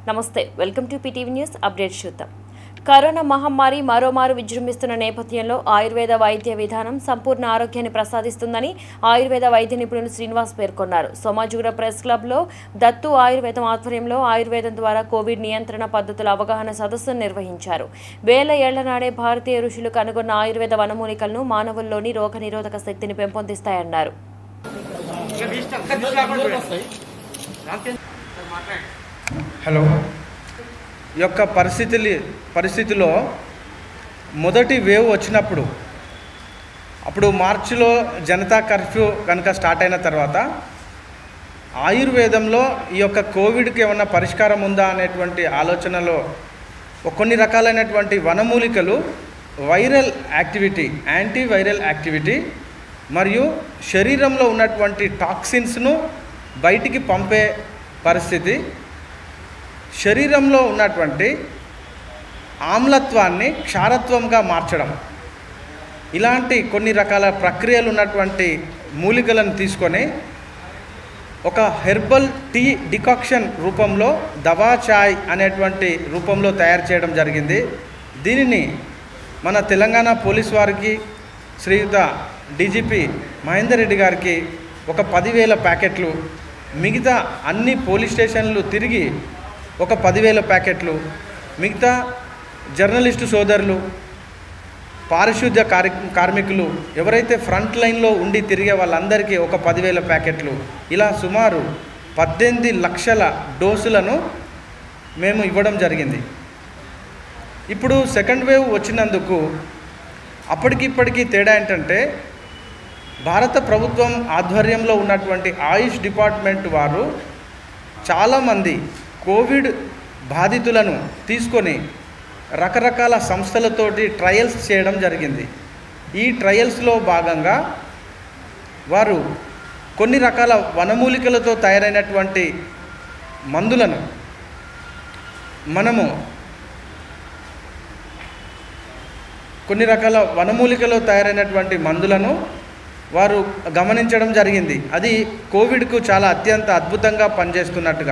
నమస్తే welcome to PTV news update చూద్దాం corona మహమ్మారి మరోమారు విజృంభిస్తున్న నేపథ్యంలో ఆయుర్వేద వైద్య విధానం సంపూర్ణ ఆరోగ్యాన్ని ప్రసాదిస్తుందని ఆయుర్వేద వైద్య నిపుణులు శ్రీనివాస్ పేర్కొన్నారు సోమాజుగూడ ప్రెస్ క్లబ్లో దత్తు ఆయుర్వేదం ఆధ్వర్యంలో ఆయుర్వేదం ద్వారా కోవిడ్ నియంత్రణ పద్ధతుల అవగాహన సదస్సును నిర్వహించారు వేల ఏళ్ల నాడే భారతీయ ఋషులు కనుగొన్న ఆయుర్వేద వనమూలికలను మానవుల్లోని రోగనిరోధక శక్తిని పెంపొందిస్తాయన్నారు హలో ఈ యొక్క పరిస్థితులు పరిస్థితిలో మొదటి వేవ్ వచ్చినప్పుడు అప్పుడు మార్చిలో జనతా కర్ఫ్యూ కనుక స్టార్ట్ అయిన తర్వాత ఆయుర్వేదంలో ఈ యొక్క కోవిడ్కి ఏమన్నా పరిష్కారం ఉందా అనేటువంటి ఆలోచనలో ఒక కొన్ని రకాలైనటువంటి వనమూలికలు viral activity anti viral activity మరియు శరీరంలో ఉన్నటువంటి టాక్సిన్స్ను బయటికి పంపే పరిస్థితి శరీరంలో ఉన్నటువంటి ఆమ్లత్వాన్ని క్షారత్వంగా మార్చడం ఇలాంటి కొన్ని రకాల ప్రక్రియలు ఉన్నటువంటి మూలికలను తీసుకొని ఒక హెర్బల్ టీ డికాక్షన్ రూపంలో దవా చాయ్ అనేటువంటి రూపంలో తయారు చేయడం జరిగింది దీనిని మన తెలంగాణ పోలీస్ వారికి శ్రీయుత డీజీపీ మహేందర్ రెడ్డి గారికి ఒక పదివేల ప్యాకెట్లు మిగతా అన్ని పోలీస్ స్టేషన్లు తిరిగి ఒక పదివేల ప్యాకెట్లు మిగతా జర్నలిస్టు సోదరులు పారిశుద్ధ్య కారి కార్మికులు ఎవరైతే ఫ్రంట్ లైన్లో ఉండి తిరిగే వాళ్ళందరికీ ఒక పదివేల ప్యాకెట్లు ఇలా సుమారు పద్దెనిమిది లక్షల డోసులను మేము ఇవ్వడం జరిగింది ఇప్పుడు సెకండ్ వేవ్ వచ్చినందుకు అప్పటికిప్పటికీ తేడా ఏంటంటే భారత ప్రభుత్వం ఆధ్వర్యంలో ఉన్నటువంటి ఆయుష్ డిపార్ట్మెంట్ వారు చాలామంది కోవిడ్ బాధితులను తీసుకొని రకరకాల సంస్థలతోటి ట్రయల్స్ చేయడం జరిగింది ఈ ట్రయల్స్లో భాగంగా వారు కొన్ని రకాల వనమూలికలతో తయారైనటువంటి మందులను మనము కొన్ని రకాల వనమూలికలో తయారైనటువంటి మందులను వారు గమనించడం జరిగింది అది కోవిడ్కు చాలా అత్యంత అద్భుతంగా పనిచేస్తున్నట్టుగా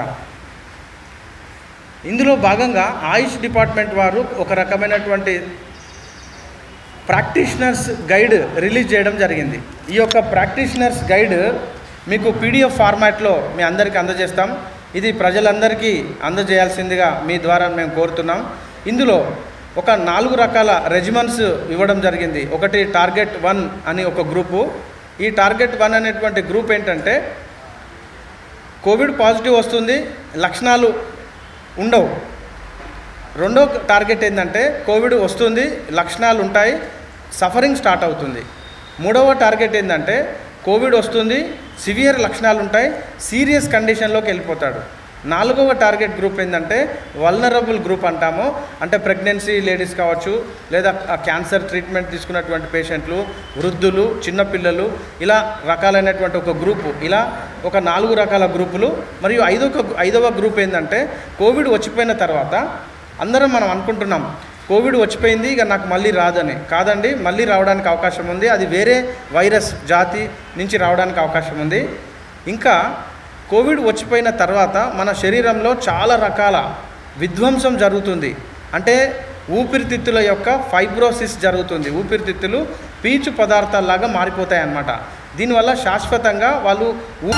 ఇందులో భాగంగా ఆయుష్ డిపార్ట్మెంట్ వారు ఒక రకమైనటువంటి ప్రాక్టీషనర్స్ గైడ్ రిలీజ్ చేయడం జరిగింది ఈ యొక్క ప్రాక్టీషనర్స్ గైడ్ మీకు పీడిఎఫ్ ఫార్మాట్లో మీ అందరికీ అందజేస్తాం ఇది ప్రజలందరికీ అందజేయాల్సిందిగా మీ ద్వారా మేము కోరుతున్నాం ఇందులో ఒక నాలుగు రకాల రెజిమెంట్స్ ఇవ్వడం జరిగింది ఒకటి టార్గెట్ వన్ అని ఒక గ్రూపు ఈ టార్గెట్ వన్ అనేటువంటి గ్రూప్ ఏంటంటే కోవిడ్ పాజిటివ్ వస్తుంది లక్షణాలు ఉండవు రెండో టార్గెట్ ఏంటంటే కోవిడ్ వస్తుంది లక్షణాలు ఉంటాయి సఫరింగ్ స్టార్ట్ అవుతుంది మూడవ టార్గెట్ ఏంటంటే కోవిడ్ వస్తుంది సివియర్ లక్షణాలు ఉంటాయి సీరియస్ కండిషన్లోకి వెళ్ళిపోతాడు నాలుగవ టార్గెట్ గ్రూప్ ఏంటంటే వల్నరబుల్ గ్రూప్ అంటాము అంటే ప్రెగ్నెన్సీ లేడీస్ కావచ్చు లేదా క్యాన్సర్ ట్రీట్మెంట్ తీసుకున్నటువంటి పేషెంట్లు వృద్ధులు చిన్నపిల్లలు ఇలా రకాలైనటువంటి ఒక గ్రూపు ఇలా ఒక నాలుగు రకాల గ్రూపులు మరియు ఐదవ ఐదవ గ్రూప్ ఏంటంటే కోవిడ్ వచ్చిపోయిన తర్వాత అందరం మనం అనుకుంటున్నాం కోవిడ్ వచ్చిపోయింది ఇక నాకు మళ్ళీ రాదని కాదండి మళ్ళీ రావడానికి అవకాశం ఉంది అది వేరే వైరస్ జాతి నుంచి రావడానికి అవకాశం ఉంది ఇంకా కోవిడ్ వచ్చిపోయిన తర్వాత మన శరీరంలో చాలా రకాల విధ్వంసం జరుగుతుంది అంటే ఊపిరితిత్తుల యొక్క ఫైబ్రోసిస్ జరుగుతుంది ఊపిరితిత్తులు పీచు పదార్థాల్లాగా మారిపోతాయి అన్నమాట దీనివల్ల శాశ్వతంగా వాళ్ళు ఊ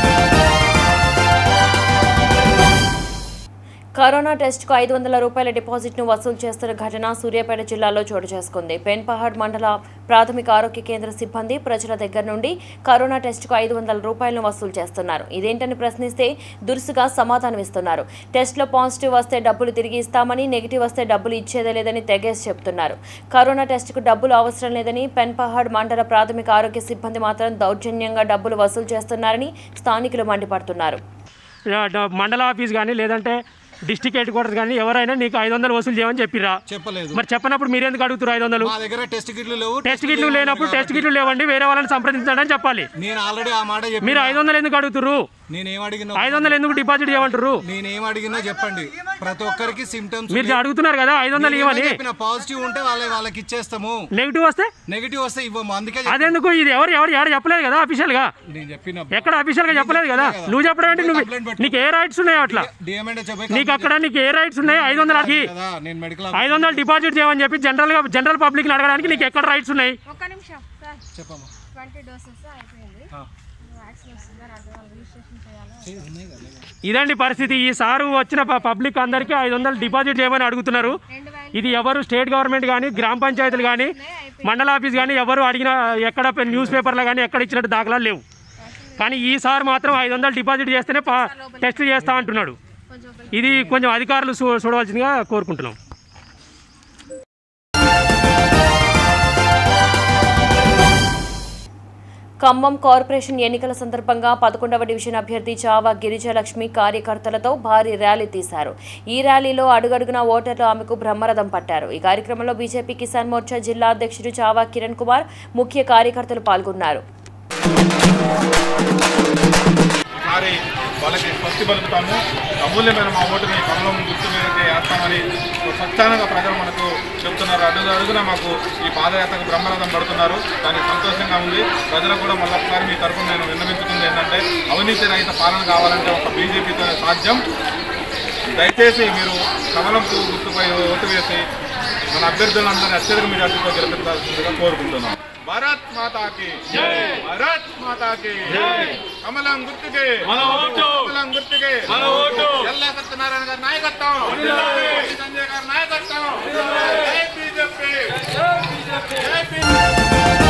కరోనా టెస్ట్కు ఐదు వందల రూపాయల డిపాజిట్ను వసూలు చేస్తున్న ఘటన సూర్యాపేట జిల్లాలో చోటు చేసుకుంది పెన్పహాడ్ మండల ప్రాథమిక ఆరోగ్య కేంద్ర సిబ్బంది ప్రజల దగ్గర నుండి కరోనా టెస్ట్కు ఐదు వందల రూపాయలను వసూలు చేస్తున్నారు ఇదేంటని ప్రశ్నిస్తే దురుసుగా సమాధానం ఇస్తున్నారు టెస్ట్లో పాజిటివ్ వస్తే డబ్బులు తిరిగి ఇస్తామని నెగిటివ్ వస్తే డబ్బులు ఇచ్చేదే లేదని తెగేసి చెప్తున్నారు కరోనా టెస్ట్కు డబ్బులు అవసరం లేదని పెన్పహాడ్ మండల ప్రాథమిక ఆరోగ్య సిబ్బంది మాత్రం దౌర్జన్యంగా డబ్బులు వసూలు చేస్తున్నారని స్థానికులు మండిపడుతున్నారు యా, డ- మండల ఆఫీస్ కానీ లేదంటే డిస్టిక్ హెడ్ క్వార్టర్స్ కానీ ఎవరైనా నీకు ఐదు వందలు వసూలు చేయమని చెప్పిరా చెప్పలేదు మరి చెప్పనప్పుడు మీరు ఎందుకు అడుగుతారు ఐదు వందలు మా దగ్గర టెస్ట్ కిట్లు లేవు టెస్ట్ కిట్లు లేనప్పుడు టెస్ట్ కిట్లు లేవండి వేరే వాళ్ళని సంప్రదించండి అని చెప్పాలి నేను ఆల్రెడీ ఆ మాట చెప్పి మీరు ఐదు వందలు ఎందుకు అడుగుతురు నేనేం అడిగినా ఐదు వందలు ఎందుకు డిపాజిట్ చేయమంటారు నేనేం అడిగినా చెప్పండి ప్రతి ఒక్కరికి సిమ్టమ్స్ మీరు అడుగుతున్నారు కదా ఐదు వందలు ఇవ్వని చెప్పిన పాజిటివ్ ఉంటే వాళ్ళ వాళ్ళకి ఇచ్చేస్తాము నెగిటివ్ వస్తే నెగిటివ్ వస్తే ఇవ్వము అందుకే చెప్ప- అదెందుకు ఇది ఎవరు ఎవరు ఎవరు చెప్పలేదు కదా అఫీషియల్ గా నేను చెప్పిన ఎక్కడ అఫీషియల్ గా చెప్పలేదు కదా నువ్వు చెప్పడం అంటే నువ్వు నీకు ఏ రైట్స్ ఉన్నాయి అట్లా డిఎంఎండ్ చెప్పి నీకు అక్కడ నీకు ఏ రైట్స్ ఉన్నాయి ఐదు వందలకి కదా నేను మెడికల్ ఐదు వందలు డిపాజిట్ చేయమని చెప్పి జనరల్ గా జనరల్ పబ్లిక్ అడగడానికి నీకు ఎక్కడ రైట్స్ ఉన్నాయి ఒక్క నిమిషం సార్ చెప్పమ్మా ట్వంటీ డోసెస్ అయిపోయింది ఆ. వ్యాక్సిన్ వస్తుందని అర్థం రిజిస్ట్రేషన్ చేయాలి ఇదండి పరిస్థితి ఈ సారు వచ్చిన ప- పబ్లిక్ అందరికీ ఐదు వందలు డిపాజిట్ చేయమని అడుగుతున్నారు రెండు వేల ఇది ఎవరు స్టేట్ గవర్నమెంట్ కానీ గ్రామ పంచాయతీలు కానీ మండల ఆఫీస్ కానీ ఎవరు అడిగిన ఎక్కడ పె- న్యూస్ పేపర్లో కానీ ఎక్కడ ఇచ్చినట్టు దాఖలాలు లేవు కానీ ఈ సార్ మాత్రం ఐదు వందలు డిపాజిట్ చేస్తేనే ప- టెస్ట్ చేస్తా అంటున్నాడు కొంచెం ఒక ఇది కొంచెం అధికారులు చూ చూడవలసిందిగా కోరుకుంటున్నాం ఖమ్మం కార్పొరేషన్ ఎన్నికల సందర్భంగా పదకొండవ డివిజన్ అభ్యర్థి చావా గిరిజలక్ష్మి కార్యకర్తలతో భారీ ర్యాలీ తీశారు ఈ ర్యాలీలో అడుగడుగున ఓటర్లు ఆమెకు బ్రహ్మరథం పట్టారు ఈ కార్యక్రమంలో బీజేపీ కిసాన్ మోర్చా జిల్లా అధ్యక్షుడు చావా కిరణ్ కుమార్ ముఖ్య కార్యకర్తలు పాల్గొన్నారు ఈసారి వాళ్ళకి స్వస్తి పలుకుతాము అమూల్యమైన మా ఓటుని కమలం గుర్తు మీదకి వేస్తామని స్వచ్ఛందంగా ప్రజలు మనకు చెప్తున్నారు అడుగు అడుగున మాకు ఈ పాదయాత్రకు బ్రహ్మరథం పడుతున్నారు దానికి సంతోషంగా ఉంది ప్రజలకు కూడా మళ్ళొకసారి మీ తరఫున నేను విన్నవించుకుంది ఏంటంటే అవినీతి రహిత పాలన కావాలంటే ఒక బీజేపీతో సాధ్యం దయచేసి మీరు కమలం పువ్వు గుర్తుపై ఓటు వేసి మన అభ్యర్థులందరినీ అత్యధిక మెజార్టీతో గెలిపించాల్సిందిగా కోరుకుంటున్నాం భారత్ మాతాకి భారత్ మాతాకి కమలం గుర్తుకి మన ఓటు కమలం గుర్తుకి మన ఓటు ఎల్లా సత్యనారాయణ గారి నాయకత్వం సంజయ్ గారి నాయకత్వం జై బీజేపీ జై బీజేపీ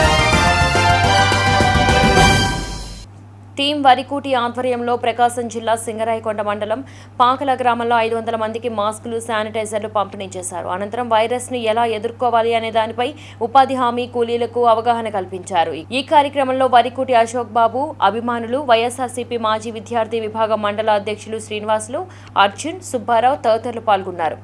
టీం వరికూటి ఆధ్వర్యంలో ప్రకాశం జిల్లా సింగరాయకొండ మండలం పాకల గ్రామంలో ఐదు వందల మందికి మాస్కులు శానిటైజర్లు పంపిణీ చేశారు అనంతరం వైరస్ ను ఎలా ఎదుర్కోవాలి అనే దానిపై ఉపాధి హామీ కూలీలకు అవగాహన కల్పించారు ఈ కార్యక్రమంలో వరికూటి అశోక్ బాబు అభిమానులు వైఎస్ఆర్సీపీ మాజీ విద్యార్థి విభాగం మండల అధ్యక్షులు శ్రీనివాసులు అర్జున్ సుబ్బారావు తదితరులు పాల్గొన్నారు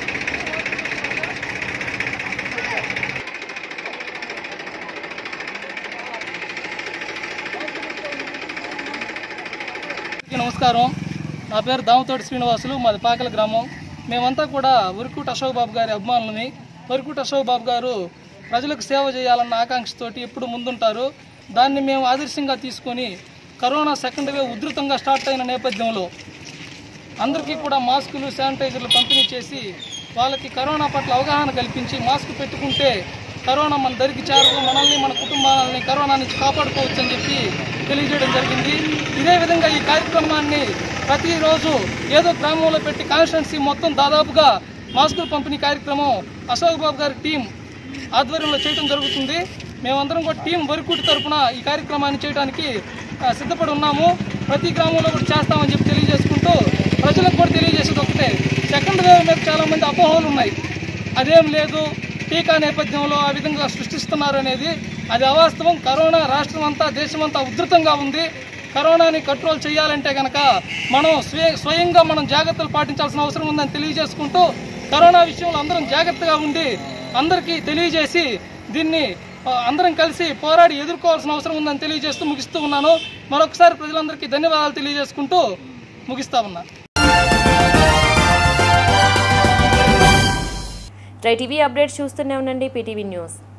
అందరికీ నమస్కారం నా పేరు దామతోటి శ్రీనివాసులు మాది పాకల గ్రామం మేమంతా కూడా ఉరికుట్ అశోక్ బాబు గారి అభిమానులని ఉరికుట్ అశోక్ బాబు గారు ప్రజలకు సేవ చేయాలన్న ఆకాంక్షతోటి ఎప్పుడు ముందుంటారు దాన్ని మేము ఆదర్శంగా తీసుకొని కరోనా సెకండ్ వేవ్ ఉధృతంగా స్టార్ట్ అయిన నేపథ్యంలో అందరికీ కూడా మాస్కులు శానిటైజర్లు పంపిణీ చేసి వాళ్ళకి కరోనా పట్ల అవగాహన కల్పించి మాస్క్ పెట్టుకుంటే కరోనా మన దరికి చేరదు మనల్ని మన కుటుంబాలని కరోనా నుంచి కాపాడుకోవచ్చు అని చెప్పి తెలియజేయడం జరిగింది ఇదే విధంగా ఈ కార్యక్రమాన్ని ప్రతిరోజు ఏదో గ్రామంలో పెట్టి కాన్స్టిట్యున్సీ మొత్తం దాదాపుగా మాస్కులు పంపిణీ కార్యక్రమం అశోక్ బాబు గారి టీం ఆధ్వర్యంలో చేయడం జరుగుతుంది మేమందరం కూడా టీం వరకుటి తరపున ఈ కార్యక్రమాన్ని చేయడానికి ఆ, సిద్ధపడి ఉన్నాము ప్రతి గ్రామంలో కూడా చేస్తామని చెప్పి తెలియజేసుకుంటూ ప్రజలకు కూడా తెలియజేసేది ఒకటే సెకండ్ వేవ్ మీద చాలా మంది అపోహలు ఉన్నాయి అదేం లేదు టీకా నేపథ్యంలో ఆ విధంగా సృష్టిస్తున్నారు అనేది అది అవాస్తవం కరోనా రాష్ట్రం అంతా దేశమంతా ఉధృతంగా ఉంది కరోనాని కంట్రోల్ చేయాలంటే కనుక మనం స్వయ స్వయంగా మనం జాగ్రత్తలు పాటించాల్సిన అవసరం ఉందని తెలియజేసుకుంటూ కరోనా విషయంలో అందరం జాగ్రత్తగా ఉండి అందరికీ తెలియజేసి దీన్ని ఆ, అందరం కలిసి పోరాడి ఎదుర్కోవాల్సిన అవసరం ఉందని తెలియజేస్తూ ముగిస్తూ ఉన్నాను మరొకసారి ప్రజలందరికీ ధన్యవాదాలు తెలియజేసుకుంటూ ముగిస్తా ఉన్నా ట్రై టీవీ అప్డేట్స్ చూస్తూనే ఉండండి పీటీవీ న్యూస్